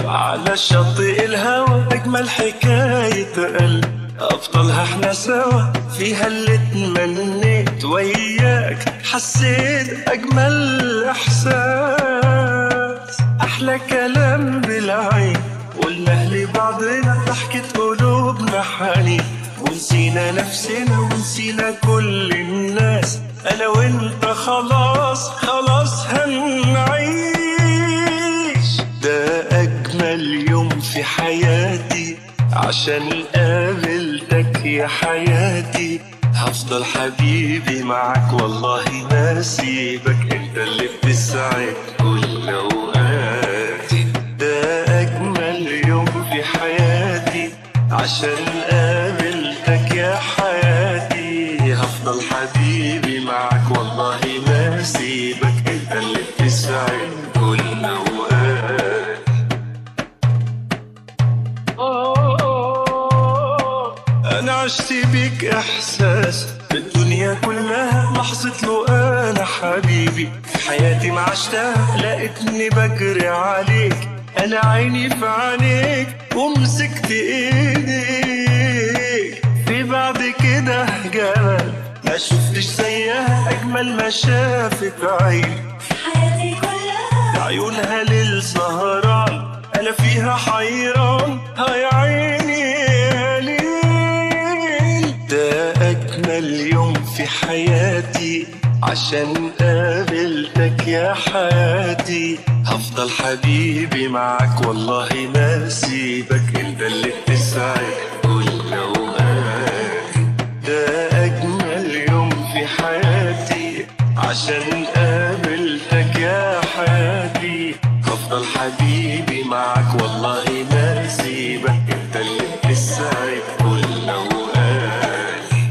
على شاطئ الهوى أجمل حكاية قلب أبطالها احنا سوا فيها اللي اتمنيت وياك حسيت أجمل إحساس أحلى كلام بالعين قلناه لبعضنا ضحكة قلوبنا حنين ونسينا نفسنا ونسينا كل الناس أنا وأنت خلاص خلاص هنعيش ده أجمل يوم في حياتي عشان قابلتك يا حياتي هفضل حبيبي معاك والله ما سيبك انت اللي بتسعد كل اوقاتي ده اجمل يوم في حياتي عشان قابلتك يا حياتي هفضل حبيبي معاك والله ما سيبك انت اللي بتسعد كل اوقاتي أنا عشت بيك إحساس بالدنيا كلها لحظة له أنا حبيبي في حياتي ما عشتها لقيتني بجري عليك أنا عيني في عينيك ومسكت إيديك في بعد كده جمال ما شفتش زيها أجمل ما شافت عيني حياتي كلها عيونها ليل سهران انا فيها حيران هاي عيني يا ليل ده اجمل يوم في حياتي عشان قابلتك يا حياتي هفضل حبيبي معاك والله ما سيبك انت اللي بتسعد كل اوقاتي ده اجمل يوم في حياتي عشان قابلتك يا حياتي هفضل حبيبي معاك والله ما سيبك انت اللي بتسعد كل اوقاتي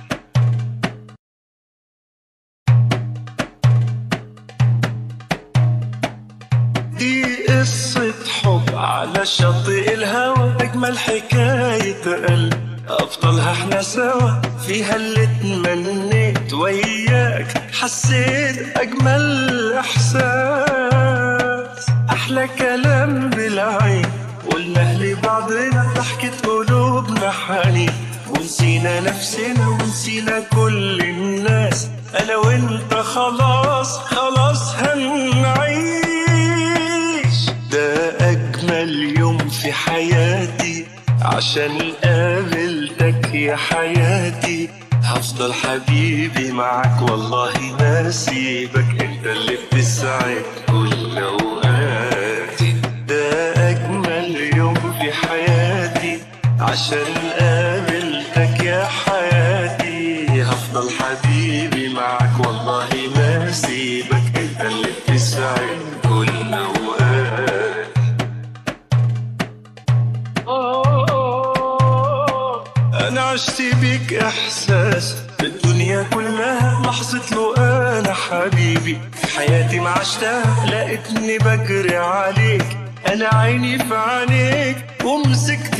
دي قصة حب على شاطئ الهوى أجمل حكاية قلب أبطالها احنا سوا فيها اللي اتمنيت وياك حسيت أجمل إحساس أحلى كلام بالعين قلناه لبعضنا ضحكة قلوبنا حنين ونسينا نفسنا ونسينا كل الناس أنا وأنت خلاص خلاص هنعيش ده أجمل يوم في حياتي عشان قابلتك يا حياتي هفضل حبيبي معاك والله ما سيبك انت اللي بتسعد كل اوقاتي ده اجمل يوم في حياتي عشان قابلتك يا حياتي هفضل حبيبي معاك والله ما سيبك انت اللي بتسعد كل اوقاتي أنا عشت بيك إحساس بالدنيا كلها لحظة له أنا حبيبي في حياتي ما عشتها لقيتني بجري عليك أنا عيني في عينيك ومسكت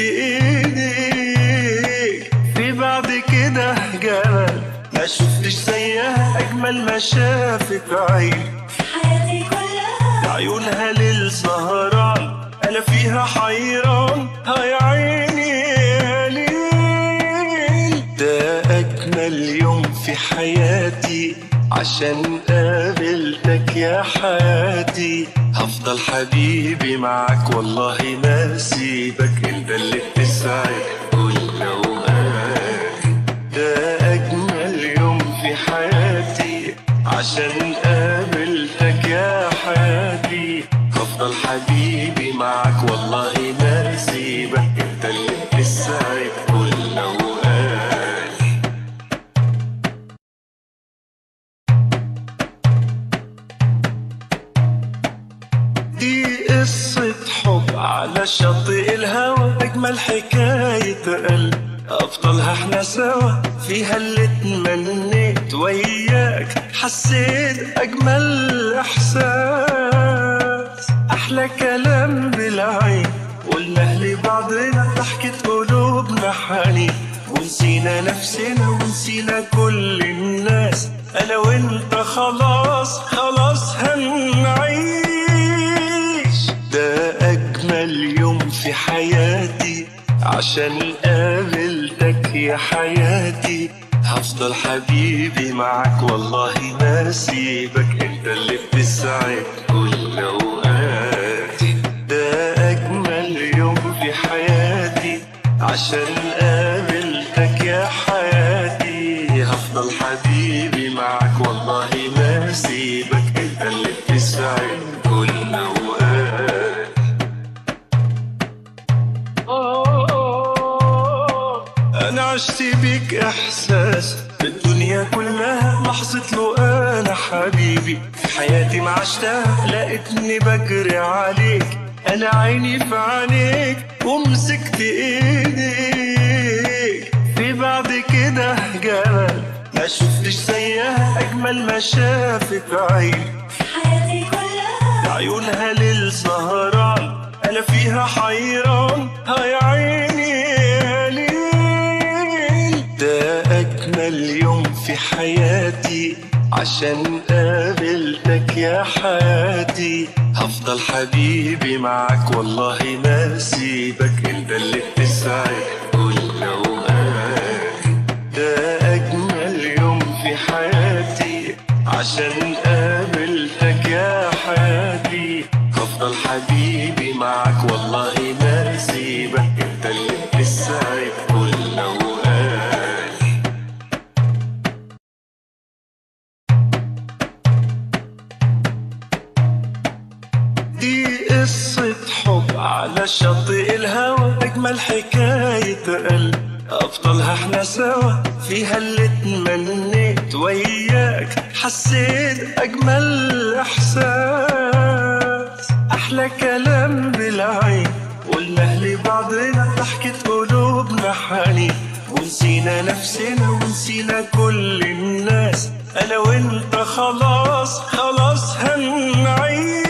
إيديك في بعد كده جمال ما شفتش زيها أجمل ما شافت عيني حياتي كلها عيونها ليل سهران انا فيها حيران هاي عيني يا ليل ده اجمل يوم في حياتي عشان قابلتك يا حياتي هفضل حبيبي معاك والله ما سيبك انت اللي بتسعد كل اوقاتي ده اجمل يوم في حياتي عشان قابلتك يا حياتي هفضل حبيبي معاك والله ما سيبك انت اللي بتسعد كل اوقاتي دي قصة حب على شاطئ الهوى أجمل حكاية قلب أبطالها احنا سوا فيها اللي اتمنيت وياك حسيت أجمل إحساس أحلى كلام بالعين قلناه لبعضنا ضحكة قلوبنا حنين ونسينا نفسنا ونسينا كل الناس أنا وأنت خلاص خلاص هنعيش ده أجمل عشان قابلتك يا حياتي هفضل حبيبي معك والله ما سيبك انت اللي بتسعد كل اوقاتي ده اجمل يوم في حياتي عشان قابلتك يا حياتي هفضل حبيبي معك والله ما سيبك انت اللي بتسعد كل اوقاتي أنا عشت بيك إحساس بالدنيا كلها لحظة له أنا حبيبي في حياتي ما عشتها لقيتني بجري عليك أنا عيني في عينيك ومسكت إيديك في بعد كده جمال ما شفتش زيها أجمل ما شافت عيني حياتي كلها عيونها للسهران انا فيها حيران هاي عيني يا ليل ده اجمل يوم في حياتي عشان قابلتك يا حياتي هفضل حبيبي معك والله ما سيبك انت اللي بتسعد كل اوقاتي ده أجمل يوم في حياتي عشان قابلتك يا حياتي هفضل حبيبي معك والله ما سيبك انت اللي بتسعد كل اوقاتي دي قصة حب على شاطئ الهوى أجمل حكاية قلب أبطالها احنا سوا فيها اللي اتمنيت وياك حسيت أجمل إحساس أحلى كلام بالعين قلناه لبعضنا ضحكة قلوبنا حنين ونسينا نفسنا ونسينا كل الناس أنا وأنت خلاص خلاص هنعيش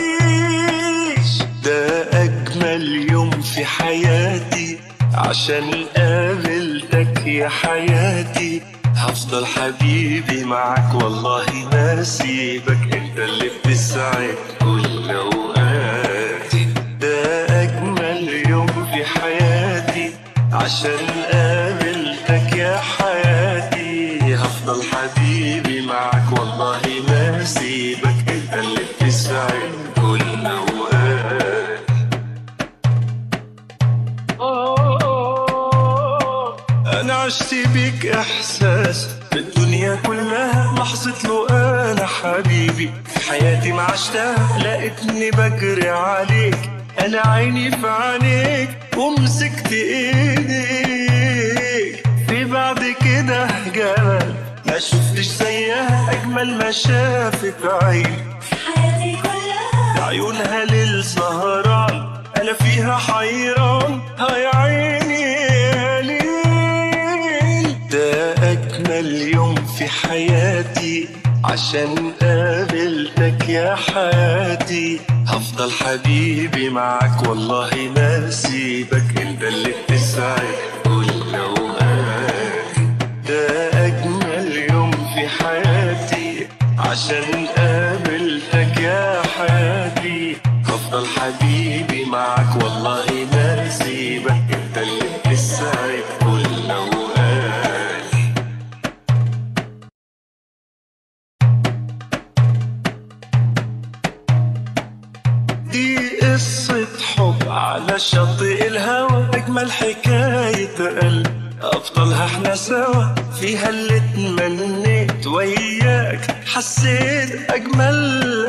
ده أجمل يوم في حياتي عشان قابلتك يا حياتي هفضل حبيبي معك والله ما سيبك انت اللي بتسعد كل اوقاتي ده اجمل يوم في حياتي عشان قابلتك يا حياتي هفضل حبيبي معك والله ما سيبك انت اللي بتسعد كل اوقاتي أنا عشت بيك إحساس بالدنيا كلها لحظة له أنا حبيبي في حياتي ما عشتها لقيتني بجري عليك أنا عيني في عينيك ومسكت إيديك في بعد كده جمال ما شفتش زيها أجمل ما شافت عيني حياتي كلها عيونها للسهران انا فيها حيران هاي عيني يا ليل ده اجمل يوم في حياتي عشان قابلتك يا حياتي هفضل حبيبي معك والله ما سيبك انت اللي بتسعد كل اوقاتي ده اجمل يوم في حياتي عشان قابلتك يا حياتي هفضل حبيبي معك والله ما سيبك انت اللي بتسعد كل اوقاتي دي قصة حب على شاطئ الهوى أجمل حكاية قلب أبطالها احنا سوا فيها اللي اتمنيت وياك حسيت أجمل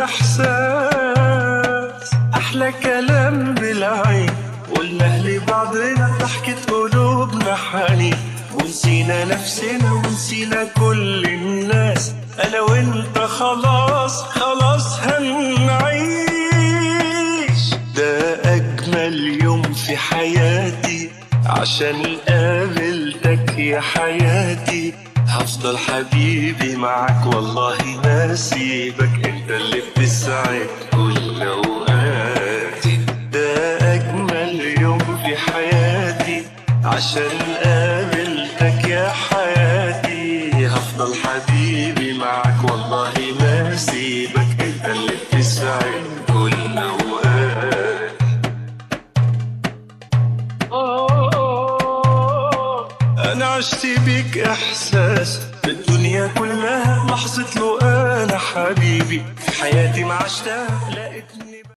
إحساس أحلى كلام بالعين قلناه لبعضنا ضحكة قلوبنا حنين ونسينا نفسنا ونسينا كل الناس أنا وأنت خلاص خلاص هنعيش ده أجمل يوم في حياتي عشان قابلتك يا حياتي هفضل حبيبي معك والله ما سيبك انت اللي بتسعد كل اوقاتي ده اجمل يوم في حياتي عشان قابلتك يا حياتي هفضل حبيبي معك والله ما سيبك انت اللي بتسعد كل اوقاتي انا عشت بيك احساس بالدنيا كلها لحظة له انا حبيبي في حياتي ما عشتها لقيتني